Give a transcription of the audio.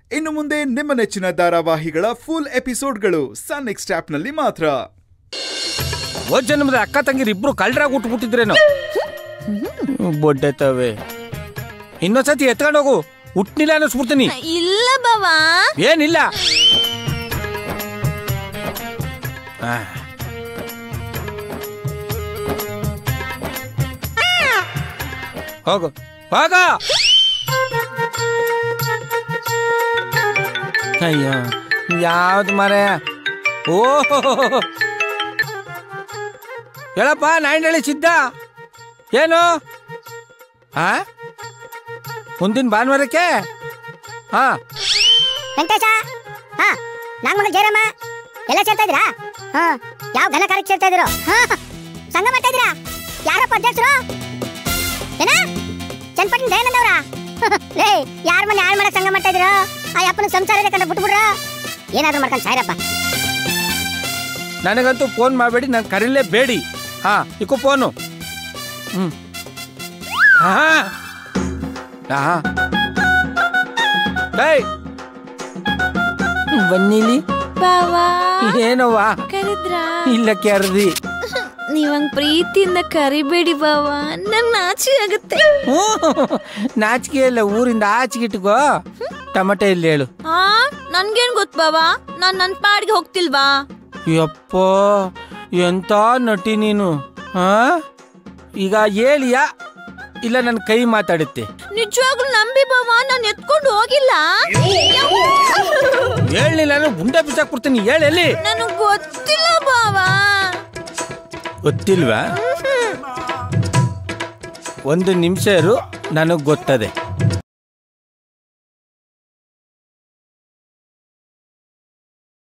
ಇನ್ನು ಮುಂದೆ ನಿಮ್ಮ ನೆಚ್ಚಿನ ಧಾರಾವಾಹಿಗಳ ಫುಲ್ ಎಪಿಸೋಡ್ಗಳು ಸನ್ ನೆಕ್ಸ್ಟ್ ಆಪ್ನಲ್ಲಿ ಮಾತ್ರ ಹೋದ್ ಜನ್ಮದ ಅಕ್ಕ ತಂಗಿರು ಇಬ್ರು ಕಳ್ರಾಗ ಹುಟ್ಬಿಟ್ಟಿದ್ರೇನು ಬೊಡ್ಡೆತವೆ ಇನ್ನೊಂದ್ಸತಿ ಎತ್ಕೊಂಡು ಹೋಗು ಹುಟ್ನಿಲ್ಲ ಅನ್ನಿಸ್ಬಿಡ್ತೀನಿ ಇಲ್ಲ ಬಾವಾ ಏನಿಲ್ಲ ಆ. ಹೋಗು ಹೋಗ ಅಯ್ಯೋ ಯಾವ್ದು ಮರೆ ಓ ಹೇಳಪ್ಪ ನಾಯಿಂಡಳಿ ಸಿದ್ಧ ಏನು ಆ ಮುಂದಿನ ಭಾನುವಾರಕ್ಕೆ ಹಾ ವೆಂಕಟೇಶ ಹಾ ನಾಗಮಂಗಲ ಜಯರಾಮ ಎಲ್ಲ ಸೇರ್ತಾ ಇದ್ದೀರಾ ಹಾ ಯಾವ ಘನ ಕಾರ್ಯಕ್ಕೆ ಸೇರ್ತಾ ಇದ್ದೀರೋ ಹಾ ಸಂಘ ಮಾಡ್ತಾ ಇದ್ದೀರಾ ಯಾರಪ್ಪ ಅಧ್ಯಕ್ಷರು ಏನ ಚನ್ನಪಟ್ಟಣ ದಯಾನಂದ ಅವರ ಲೇ ಯಾರ ಮನೆ ಹಾಳು ಮಾಡಕ್ ಸಂಘ ಮಾಡ್ತಾ ಇದ್ದೀರೋ ಆ ಅಪ್ಪನ ಸಂಸಾರ ಇದೆ ಕಂಡ ಬಿಟ್ಬಿಡ್ರ ಏನಾದ್ರೂ ಮಾಡ್ಕೊಂಡು ಸಾಯ್ರಪ್ಪ ನನಗಂತೂ ಫೋನ್ ಮಾಡಬೇಡಿ ನಾನು ಕರೀಲೇಬೇಡಿ ಹಾ ಇಕ್ಕು ಫೋನು ಹ್ಮ್ ಹಾ ಹಾ ಏಯ್ ಬನ್ನಿಲಿ ಬಾವಾ ಏನವ್ವ ಕರೆದ್ರಾ ಇಲ್ಲ ಕೆರ್ದಿ ನೀವಂಗ್ ಪ್ರೀತಿಯಿಂದ ಕರಿಬೇಡಿ ಬಾವಾ ನಂಗ್ ನಾಚಿ ಆಗುತ್ತೆ ನಾಚಿಕೆ ಇಲ್ಲ ಊರಿಂದ ಆಚೆಗಿಟ್ಕೋ ಟಮಟೆ ಇಲ್ಲಿ ಹೇಳು ಆ ನನ್ಗೇನ್ ಗೊತ್ ಬಾವಾ ನಾನ್ ನನ್ ಪಾಡಿಗೆ ಹೋಗ್ತಿಲ್ವಾ ಯಪ್ಪ ಎಂತ ನಟಿ ನೀನು ಹಾ ಈಗ ಹೇಳಿಯಾ ಇಲ್ಲ ನನ್ನ ಕೈ ಮಾತಾಡುತ್ತೆ ನಿಜವಾಗ್ಲೂ ನಂಬಿ ಬಾವಾ ನಾನ್ ಎತ್ಕೊಂಡು ಹೋಗಿಲ್ಲ ಹೇಳಲಿಲ್ಲ ನಾನು ಗುಂಡೆ ಬಿಸಾಕ್ಬಿಡ್ತೀನಿ ಹೇಳಿ ಎಲ್ಲಿ ನನಗ್ ಗೊತ್ತಿಲ್ಲ ಬಾವಾ ಗೊತ್ತಿಲ್ವಾ ಒಂದು ನಿಮಿಷ ಇರು ನನಗೆ ಗೊತ್ತದೆ